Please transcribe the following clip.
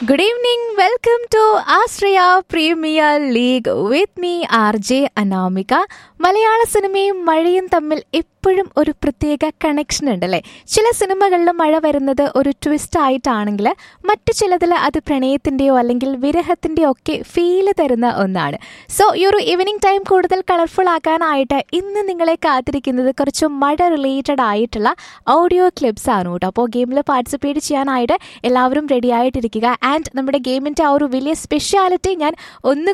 good evening welcome to Ashraya premier league with me R J Anamika Malayala സിനിമയും മഴയും തമ്മിൽ എപ്പോഴും ഒരു പ്രത്യേക കണക്ഷൻ ഉണ്ടല്ലേ ചില സിനിമകളിൽ മഴ വരുന്നത് ഒരു ട്വിസ്റ്റ് ആയിട്ടാണെങ്കിൽ മറ്റു ചിലതിൽ അത് പ്രണയത്തിൻ്റെയോ അല്ലെങ്കിൽ വിരഹത്തിൻ്റെയോ ഒക്കെ ഫീല് തരുന്ന ഒന്നാണ് സോ ഈ ഒരു ഈവനിങ് ടൈം കൂടുതൽ കളർഫുൾ ആക്കാനായിട്ട് ഇന്ന് നിങ്ങളെ കാത്തിരിക്കുന്നത് കുറച്ച് മഴ റിലേറ്റഡ് ആയിട്ടുള്ള ഓഡിയോ ക്ലിപ്സ് ആണ് കേട്ടോ അപ്പോൾ ഗെയിമിൽ പാർട്ടിസിപ്പേറ്റ് ചെയ്യാനായിട്ട് എല്ലാവരും റെഡി ആയിട്ടിരിക്കുക ആൻഡ് നമ്മുടെ ഗെയിമിൻ്റെ ആ ഒരു വലിയ സ്പെഷ്യാലിറ്റി ഞാൻ ഒന്ന്